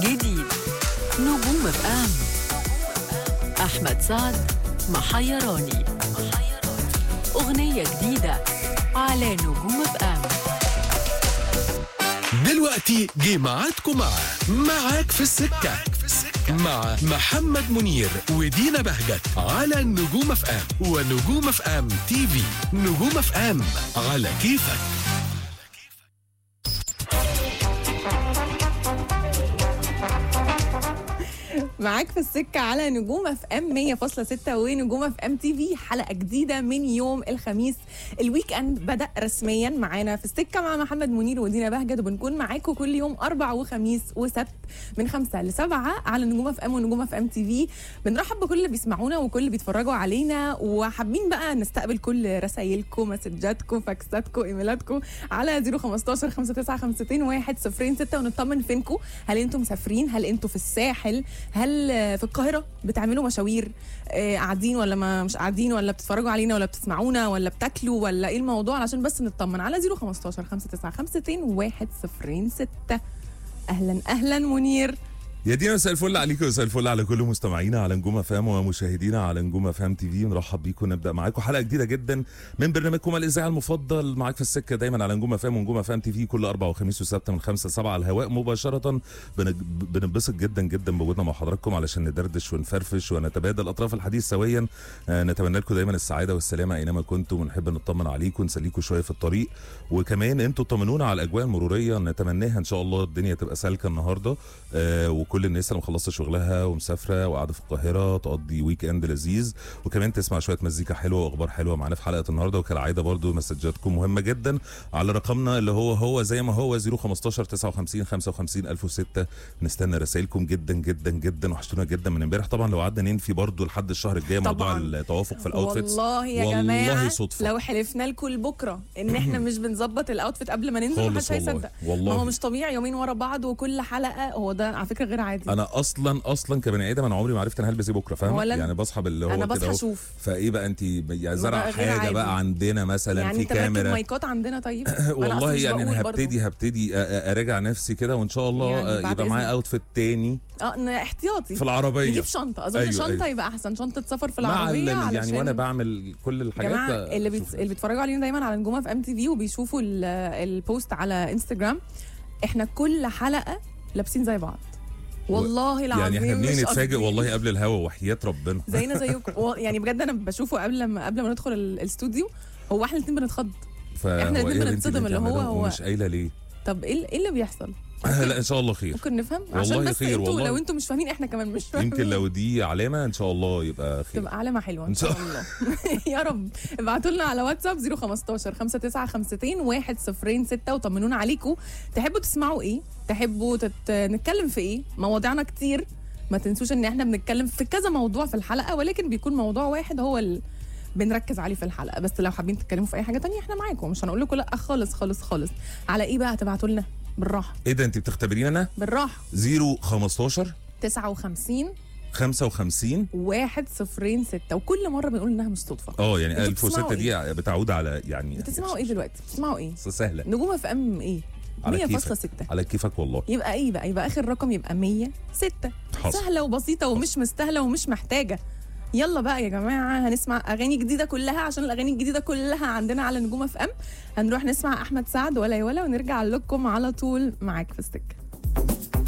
جديد نجوم اف ام احمد سعد محيراني اغنيه جديده على نجوم اف ام دلوقتي جه ميعادكم مع معاك في السكة مع محمد منير ودينا بهجت على نجوم اف ام ونجوم اف ام تي في نجوم اف ام على كيفك معاك في السكة على نجوم اف ام 100.6 ونجوم اف ام تي في حلقة جديدة من يوم الخميس الويك اند بدأ رسميا معانا في السكة مع محمد منير ودينا بهجت وبنكون معاكم كل يوم أربع وخميس وسبت من خمسة لسبعة على نجوم اف ام ونجوم اف ام تي في بنرحب بكل اللي بيسمعونا وكل اللي بيتفرجوا علينا وحابين بقى نستقبل كل رسايلكم مسجاتكم فاكساتكم ايميلاتكم على 015 5952 1 0 6 ونطمن فينكم هل انتم مسافرين هل انتم في الساحل هل آه، في القاهره بتعملوا مشاوير آه، قاعدين ولا ما مش قاعدين ولا بتتفرجوا علينا ولا بتسمعونا ولا بتاكلوا ولا ايه الموضوع علشان بس نطمن على 015 5952 1 0 6 اهلا اهلا منير يا دينا مساء الفل عليكم ومساء الفل على كل مستمعينا على نجوم افهام ومشاهدينا على نجوم افهام تي في نرحب بيكم نبدا معاكم حلقه جديده جدا من برنامجكم الاذاعي المفضل معاك في السكه دايما على نجوم افهام ونجوم افهام تي في كل اربع وخميس وسبت من خمسة سبعة على الهواء مباشره بن- بننبسط جدا جدا بوجودنا مع حضراتكم علشان ندردش ونفرفش ونتبادل اطراف الحديث سويا آه، نتمنى لكم دايما السعاده والسلامه اينما كنتم ونحب نطمن عليكم ونسليكم شويه في الطريق وكمان انتوا طمنونا على الاجواء المروريه نتمناها ان شاء الله الدنيا تبقى سالكه النهارده آه وكل الناس اللي مخلصه شغلها ومسافره وقاعده في القاهره تقضي ويك اند لذيذ وكمان تسمع شويه مزيكا حلوه واخبار حلوه معانا في حلقه النهارده وكالعاده برضو مسجاتكم مهمه جدا على رقمنا اللي هو هو زي ما هو 015 59 55 1006 نستنى رسائلكم جدا جدا جدا وحشتونا جدا من امبارح طبعا لو قعدنا ننفي برضو لحد الشهر الجاي موضوع طبعاً. التوافق في الاوتفيتس والله يا والله جماعه صدفة. لو حلفنا لكم لبكره ان احنا مش بنظبط الاوتفيت قبل ما ننزل خالص محدش والله. هيصدق والله. ما هو مش طبيعي يومين ورا بعض وكل حلقه هو ده على فكره غير عادي انا اصلا اصلا كبني ادم انا عمري ما عرفت انا هلبس ايه بكره فاهم ولا يعني بصحى باللي هو أنا كده بصحى أهو. أشوف. فايه بقى انت يعني زرع بقى غير حاجه عادي. بقى عندنا مثلا يعني في انت مركب كاميرا مايكات عندنا طيب ما أنا أصلاً والله مش يعني بقول انا برضه. هبتدي هبتدي أ- أ- اراجع نفسي كده وان شاء الله يعني آه، بعد يبقى معايا إذنك. اوتفيت تاني اه إن احتياطي في العربيه نجيب شنطه اظن أيوة، شنطه أيوة. يبقى احسن شنطه سفر في مع العربيه ال- يعني علشان وانا بعمل كل يا الحاجات جماعه بقى اللي بيت... أشوف. اللي بيتفرجوا علينا دايما على نجوم في ام تي في وبيشوفوا ال- البوست على انستجرام احنا كل حلقه لابسين زي بعض والله العظيم يعني احنا بنيجي مش نتفاجئ قصدي. والله قبل الهوا وحياه ربنا زينا زيكم و- يعني بجد انا بشوفه قبل ما قبل ما ندخل ال- الاستوديو هو احنا الاثنين بنتخض فهو إحنا الاتنين إيه يا بنتي بنتصدم اللي اللي هو- بتعمله هو- ومش قايله ليه طب ايه ال- ايه اللي بيحصل لا ان شاء الله خير ممكن نفهم والله عشان بس خير انتوا والله. لو انتوا مش فاهمين احنا كمان مش فاهمين يمكن لو دي علامه ان شاء الله يبقى خير تبقى علامة حلوة إن إن شاء شاء الله يا رب ابعتوا لنا على واتساب 015 5952 106 وطمنونا عليكم تحبوا تسمعوا إيه؟ تحبوا تت... نتكلم في إيه؟ مواضيعنا كتير ما تنسوش إن إحنا بنتكلم في كذا موضوع في الحلقة ولكن بيكون موضوع واحد هو ال... بنركز عليه في الحلقة بس لو حابين تتكلموا في أي حاجة تانية إحنا معاكم مش هنقول لكم لأ خالص خالص خالص على إيه بقى هتبعتوا لنا؟ بالراحة ايه ده انت بتختبريني انا بالراحة 015 59 55 106 وكل مرة بنقول إنها مش صدفة اه يعني انتوا 1006 بتسمعوا دي بتعود على يعني بتسمعوا ايه دلوقتي؟ بتسمعوا ايه؟ سهله نجوم في ام ايه؟ على 100.6 كيفك على كيفك والله يبقى ايه بقى؟ يبقى اخر رقم يبقى 106 حصل. سهله وبسيطه ومش مستاهله ومش محتاجه يلا بقى يا جماعه هنسمع اغاني جديده كلها عشان الاغاني الجديده كلها عندنا على نجوم اف ام هنروح نسمع احمد سعد ولا يا ولا ونرجع لكم على طول معاك في السكه